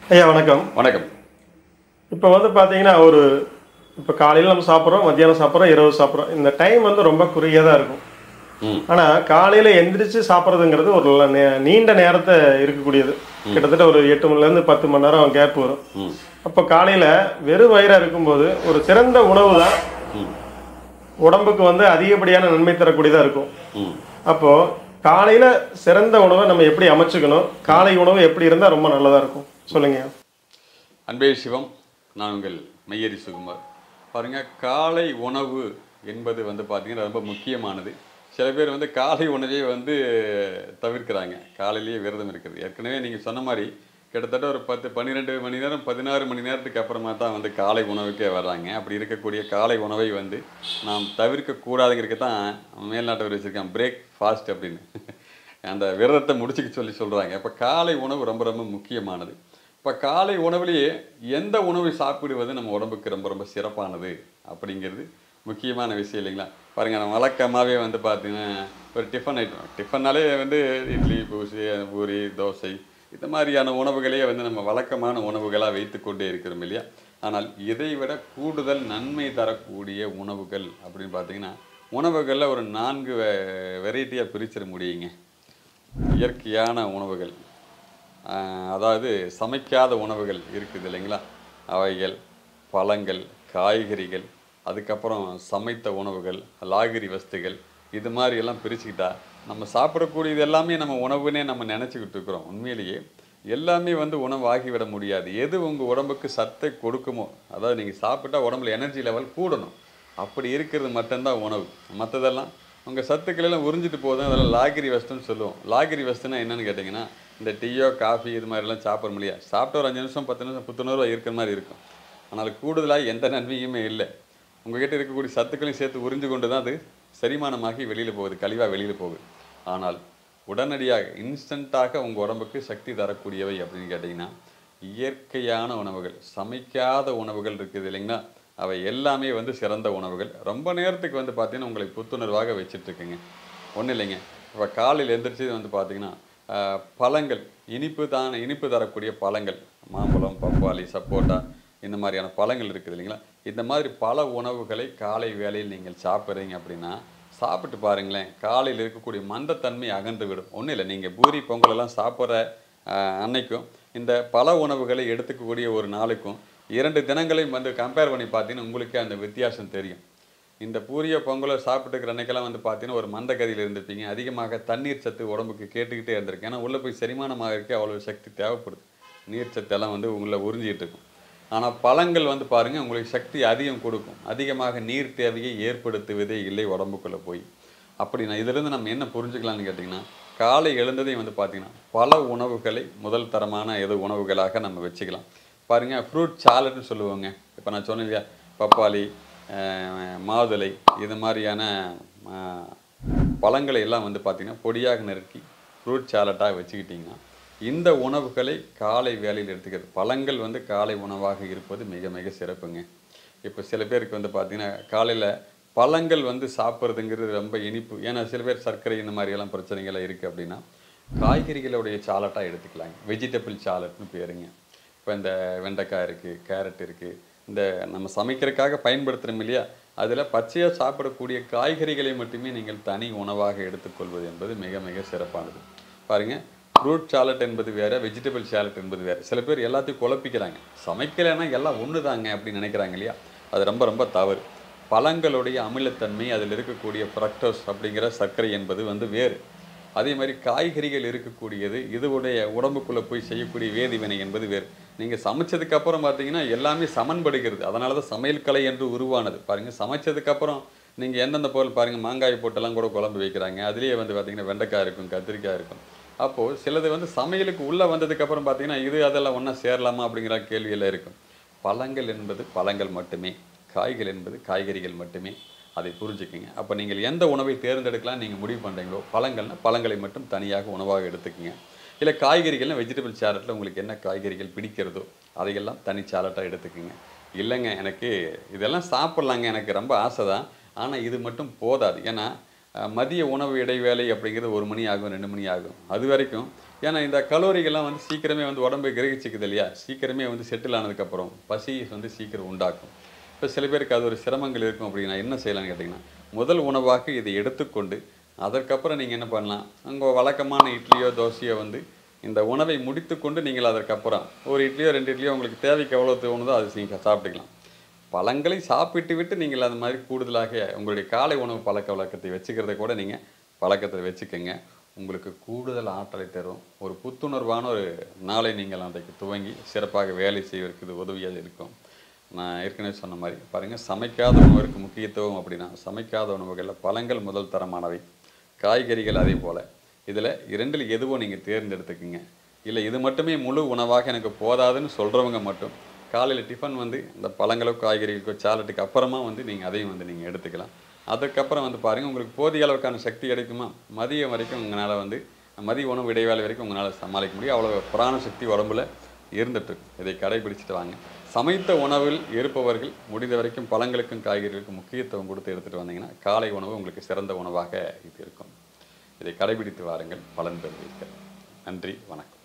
ஐயா வணக்கம் வணக்கம் இப்போ வந்து பார்த்தீங்கன்னா ஒரு இப்போ காலையில் நம்ம சாப்பிட்றோம் மத்தியானம் சாப்பிட்றோம் இரவு சாப்பிட்றோம் இந்த டைம் வந்து ரொம்ப குறுகியதாக இருக்கும் ம் ஆனால் காலையில் எந்திரிச்சு சாப்பிட்றதுங்கிறது ஒரு நே- நீண்ட நேரத்தை இருக்கக்கூடியது கிட்டத்தட்ட ஒரு எட்டு மணிலேருந்து பத்து மணி நேரம் கேப் வரும் ம் அப்போ காலையில் வெறும் வயிறாக இருக்கும்போது ஒரு சிறந்த உணவு தான் ம் உடம்புக்கு வந்து அதிகப்படியான நன்மை தரக்கூடியதாக இருக்கும் ம் அப்போது காலையில் சிறந்த உணவை நம்ம எப்படி அமைச்சுக்கணும் காலை உணவு எப்படி இருந்தால் ரொம்ப நல்லதாக இருக்கும் சொல்லுங்க அன்பே சிவம் நான் உங்கள் மையரி சுகுமார் பாருங்க காலை உணவு என்பது வந்து பார்த்தீங்கன்னா ரொம்ப முக்கியமானது சில பேர் வந்து காலை உணவே வந்து தவிர்க்கிறாங்க காலையிலேயே விரதம் இருக்குது ஏற்கனவே நீங்கள் சொன்ன மாதிரி கிட்டத்தட்ட ஒரு பத்து பன்னிரெண்டு மணி நேரம் பதினாறு மணி நேரத்துக்கு அப்புறமா தான் வந்து காலை உணவுக்கே வர்றாங்க அப்படி இருக்கக்கூடிய காலை உணவை வந்து நாம் தவிர்க்க கூடாதுங்கிறதுக்கு தான் மேல்நாட்டவர் வச்சுருக்கான் பிரேக் ஃபாஸ்ட் அப்படின்னு அந்த விரதத்தை முடிச்சுக்க சொல்லி சொல்கிறாங்க அப்போ காலை உணவு ரொம்ப ரொம்ப முக்கியமானது இப்போ காலை உணவுலேயே எந்த உணவை சாப்பிடுவது நம்ம உடம்புக்கு ரொம்ப ரொம்ப சிறப்பானது அப்படிங்கிறது முக்கியமான விஷயம் இல்லைங்களா பாருங்கள் நம்ம வழக்கமாகவே வந்து பார்த்தீங்கன்னா ஒரு டிஃபன் ஐட்டம் டிஃபன்னாலே வந்து இட்லி பூசி பூரி தோசை இந்த மாதிரியான உணவுகளையே வந்து நம்ம வழக்கமான உணவுகளாக வைத்து கொண்டே இருக்கிறோம் இல்லையா ஆனால் இதை விட கூடுதல் நன்மை தரக்கூடிய உணவுகள் அப்படின்னு பார்த்தீங்கன்னா உணவுகளில் ஒரு நான்கு வெரைட்டியாக பிரிச்சிட முடியுங்க இயற்கையான உணவுகள் ஆஹ் அதாவது சமைக்காத உணவுகள் இருக்குது இல்லைங்களா அவைகள் பழங்கள் காய்கறிகள் அதுக்கப்புறம் சமைத்த உணவுகள் லாகிரி வஸ்துகள் இது மாதிரி எல்லாம் பிரிச்சுக்கிட்டா நம்ம சாப்பிடக்கூடியது எல்லாமே நம்ம உணவுனே நம்ம நினச்சிக்கிட்டு இருக்கிறோம் உண்மையிலேயே எல்லாமே வந்து உணவு ஆகிவிட முடியாது எது உங்கள் உடம்புக்கு சத்தை கொடுக்குமோ அதாவது நீங்கள் சாப்பிட்டா உடம்புல எனர்ஜி லெவல் கூடணும் அப்படி இருக்கிறது மட்டும்தான் உணவு மற்றதெல்லாம் உங்கள் சத்துக்கள் எல்லாம் உறிஞ்சிட்டு போதும் அதெல்லாம் லாகிரி வஸ்துன்னு சொல்லுவோம் லாகிரி வஸ்துன்னா என்னன்னு கேட்டிங்கன்னா இந்த டீயோ காஃபி இது மாதிரிலாம் சாப்பிட முடியாது சாப்பிட்ட ஒரு அஞ்சு நிமிஷம் பத்து நிமிஷம் புத்துணர்வாக இருக்கிற மாதிரி இருக்கும் ஆனால் கூடுதலாக எந்த நன்மையுமே இல்லை உங்ககிட்ட இருக்கக்கூடிய சத்துக்களையும் சேர்த்து உறிஞ்சு கொண்டு தான் அது செரிமானமாகி வெளியில் போகுது கழிவாக வெளியில் போகுது ஆனால் உடனடியாக இன்ஸ்டண்ட்டாக உங்கள் உடம்புக்கு சக்தி தரக்கூடியவை அப்படின்னு கேட்டிங்கன்னா இயற்கையான உணவுகள் சமைக்காத உணவுகள் இருக்குது இல்லைங்களா அவை எல்லாமே வந்து சிறந்த உணவுகள் ரொம்ப நேரத்துக்கு வந்து பார்த்தீங்கன்னா உங்களை புத்துணர்வாக வச்சுட்டு இருக்குங்க ஒன்றும் இல்லைங்க இப்போ காலையில் எந்திரிச்சு வந்து பார்த்தீங்கன்னா ஆஹ், பழங்கள் இனிப்பு தான இனிப்பு தரக்கூடிய பழங்கள் மாம்பழம் பப்பாளி சப்போட்டா இந்த மாதிரியான பழங்கள் இருக்குது இல்லைங்களா இந்த மாதிரி பல உணவுகளை காலை வேளையில் நீங்கள் சாப்பிட்றீங்க அப்படின்னா சாப்பிட்டு பாருங்களேன் காலையில் இருக்கக்கூடிய மந்தத்தன்மை அகன்று விடும் ஒன்றும் இல்லை நீங்கள் பூரி பொங்கல் எல்லாம் சாப்பிட்ற ஆஹ், அன்னைக்கும் இந்த பல உணவுகளை எடுத்துக்கக்கூடிய ஒரு நாளுக்கும் இரண்டு தினங்களையும் வந்து கம்பேர் பண்ணி பார்த்தீங்கன்னா உங்களுக்கே அந்த வித்தியாசம் தெரியும் இந்த பூரிய பொங்கலை சாப்பிட்டுக்கிற அன்னைக்கெல்லாம் வந்து பார்த்தீங்கன்னா ஒரு மந்தகதியில் இருந்திருப்பீங்க அதிகமாக தண்ணீர் சத்து உடம்புக்கு கேட்டுக்கிட்டே இருந்திருக்கு ஏன்னா உள்ளே போய் செரிமானமாக இருக்க அவ்வளோ சக்தி தேவைப்படுது நீர் சத்தெல்லாம் வந்து உங்களை உறிஞ்சிட்டு இருக்கும் ஆனால் பழங்கள் வந்து பாருங்கள் உங்களுக்கு சக்தி அதிகம் கொடுக்கும் அதிகமாக நீர் தேவையை ஏற்படுத்துவதே இல்லை உடம்புக்குள்ளே போய் அப்படி நான் இதிலிருந்து நம்ம என்ன புரிஞ்சுக்கலாம்னு கேட்டிங்கன்னா காலை எழுந்ததையும் வந்து பார்த்தீங்கன்னா பல உணவுகளை முதல் தரமான எது உணவுகளாக நம்ம வச்சுக்கலாம் பாருங்கள் ஃப்ரூட் சாலட்னு சொல்லுவாங்க இப்போ நான் சொன்னேன் இல்லையா பப்பாளி அஹ், மாதுளை இது மாதிரியான அஹ், பழங்களை எல்லாம் வந்து பார்த்திங்கன்னா பொடியாக நறுக்கி ஃப்ரூட் சாலட்டாக வச்சுக்கிட்டிங்கன்னா இந்த உணவுகளை காலை வேளையில் எடுத்துக்கிறது பழங்கள் வந்து காலை உணவாக இருப்பது மிக மிக சிறப்புங்க இப்போ சில பேருக்கு வந்து பார்த்திங்கன்னா காலையில் பழங்கள் வந்து சாப்பிட்றதுங்கிறது ரொம்ப இனிப்பு ஏன்னா சில பேர் சர்க்கரை இந்த மாதிரியெல்லாம் பிரச்சனைகள் இருக்குது அப்படின்னா காய்கறிகளுடைய சாலட்டாக எடுத்துக்கலாங்க வெஜிடபிள் சாலட்னு பேருங்க இப்போ இந்த வெண்டைக்காய் இருக்குது கேரட் இருக்குது இந்த நம்ம சமைக்கிறதுக்காக பயன்படுத்துகிறோம் இல்லையா அதில் பச்சையாக சாப்பிடக்கூடிய காய்கறிகளை மட்டுமே நீங்கள் தனி உணவாக எடுத்துக்கொள்வது என்பது மிக மிக சிறப்பானது பாருங்கள் ஃப்ரூட் சாலட் என்பது வேறு வெஜிடபிள் சாலட் என்பது வேறு சில பேர் எல்லாத்தையும் குழப்பிக்கிறாங்க சமைக்கலைன்னா எல்லாம் ஒன்று தாங்க அப்படின்னு நினைக்கிறாங்க இல்லையா அது ரொம்ப ரொம்ப தவறு பழங்களுடைய அமிலத்தன்மை அதில் இருக்கக்கூடிய ஃப்ரக்டோஸ் அப்படிங்கிற சர்க்கரை என்பது வந்து வேறு அதே மாதிரி காய்கறிகள் இருக்கக்கூடியது இதுவுடைய உடம்புக்குள்ளே போய் செய்யக்கூடிய வேதிவினை என்பது வேறு நீங்கள் சமைச்சதுக்கு அப்புறம் பார்த்தீங்கன்னா எல்லாமே சமன்படுகிறது அதனால தான் சமையல் கலை என்று உருவானது பாருங்கள் சமைச்சதுக்கப்புறம் நீங்கள் எந்தெந்த பொருள் பாருங்கள் மாங்காய் போட்டெல்லாம் கூட குழம்பு வைக்கிறாங்க அதுலேயே வந்து பார்த்தீங்கன்னா வெண்டைக்காய் இருக்கும் கத்திரிக்காய் இருக்கும் அப்போது சிலது வந்து சமையலுக்கு உள்ளே வந்ததுக்கப்புறம் பார்த்தீங்கன்னா இது அதெல்லாம் ஒன்றா சேரலாமா அப்படிங்கிற கேள்வியெல்லாம் இருக்கும் பழங்கள் என்பது பழங்கள் மட்டுமே காய்கள் என்பது காய்கறிகள் மட்டுமே அதை புரிஞ்சுக்குங்க அப்போ நீங்கள் எந்த உணவை தேர்ந்தெடுக்கலாம் நீங்கள் முடிவு பண்ணுறீங்களோ பழங்கள்னா பழங்களை மட்டும் தனியாக உணவாக எடுத்துக்கங்க இல்லை காய்கறிகள்னா வெஜிடபிள் சாலட்டில் உங்களுக்கு என்ன காய்கறிகள் பிடிக்கிறதோ அதையெல்லாம் தனி சாலட்டாக எடுத்துக்கங்க இல்லைங்க எனக்கு இதெல்லாம் சாப்பிட்லாங்க எனக்கு ரொம்ப ஆசை தான் ஆனால் இது மட்டும் போதாது ஏன்னா அஹ், மதிய உணவு இடைவேளை அப்படிங்கிறது ஒரு மணி ஆகும் ரெண்டு மணி ஆகும் அது வரைக்கும் ஏன்னா இந்த கலோரிகள்லாம் வந்து சீக்கிரமே வந்து உடம்பு கிரகிச்சிக்குது இல்லையா சீக்கிரமே வந்து செட்டில் ஆனதுக்கப்புறம் பசி வந்து சீக்கிரம் உண்டாக்கும் இப்போ சில பேருக்கு அது ஒரு சிரமங்கள் இருக்கும் அப்படின்னா என்ன செய்யலாம்னு கேட்டிங்கன்னா முதல் உணவாக இதை எடுத்துக்கொண்டு அதற்கப்புறம் நீங்கள் என்ன பண்ணலாம் அங்கே வழக்கமான இட்லியோ தோசையோ வந்து இந்த உணவை முடித்துக்கொண்டு நீங்கள் அதற்கப்புறம் ஒரு இட்லியோ ரெண்டு இட்லியோ உங்களுக்கு தேவைக்கு எவ்வளோ தோணுதோ அது நீங்கள் சாப்பிட்டுக்கலாம் பழங்களை சாப்பிட்டு விட்டு நீங்கள் அந்த மாதிரி கூடுதலாக உங்களுடைய காலை உணவு பழக்க வழக்கத்தை வச்சுக்கிறத கூட நீங்கள் பழக்கத்தை வச்சுக்கோங்க உங்களுக்கு கூடுதல் ஆற்றலை தரும் ஒரு புத்துணர்வான ஒரு நாளை நீங்கள் அன்றைக்கு துவங்கி சிறப்பாக வேலை செய்வதற்கு இது உதவியாக இருக்கும் நான் ஏற்கனவே சொன்ன மாதிரி பாருங்கள் சமைக்காத உணவிற்கு முக்கியத்துவம் அப்படின்னா சமைக்காத உணவுகளில் பழங்கள் முதல் தரமானவை காய்கறிகள் அதே போல் இதில் இரண்டில் எதுவோ நீங்கள் தேர்ந்தெடுத்துக்குங்க இல்லை இது மட்டுமே முழு உணவாக எனக்கு போதாதுன்னு சொல்கிறவங்க மட்டும் காலையில் டிஃபன் வந்து இந்த பழங்களோ காய்கறிகளுக்கோ சாலட்டுக்கு அப்புறமா வந்து நீங்கள் அதையும் வந்து நீங்கள் எடுத்துக்கலாம் அதுக்கப்புறம் வந்து பாருங்கள் உங்களுக்கு போதிய அளவுக்கான சக்தி கிடைக்குமா மதியம் வரைக்கும் உங்களால் வந்து மதிய உணவு இடைவேளை வரைக்கும் உங்களால் சமாளிக்க முடியும் அவ்வளோ பிராண சக்தி உடம்புல இருந்துட்டு இருக்கு. இதை கடைபிடிச்சிட்டு வாங்க சமைத்த உணவில் இருப்பவர்கள் முடிந்த வரைக்கும் பழங்களுக்கும் காய்கறிகளுக்கும் முக்கியத்துவம் கொடுத்து எடுத்துகிட்டு வந்தீங்கன்னா காலை உணவு உங்களுக்கு சிறந்த உணவாக இது இருக்கும் இதை கடைபிடித்து வாருங்கள் பலன் பெறுவீர்கள் நன்றி வணக்கம்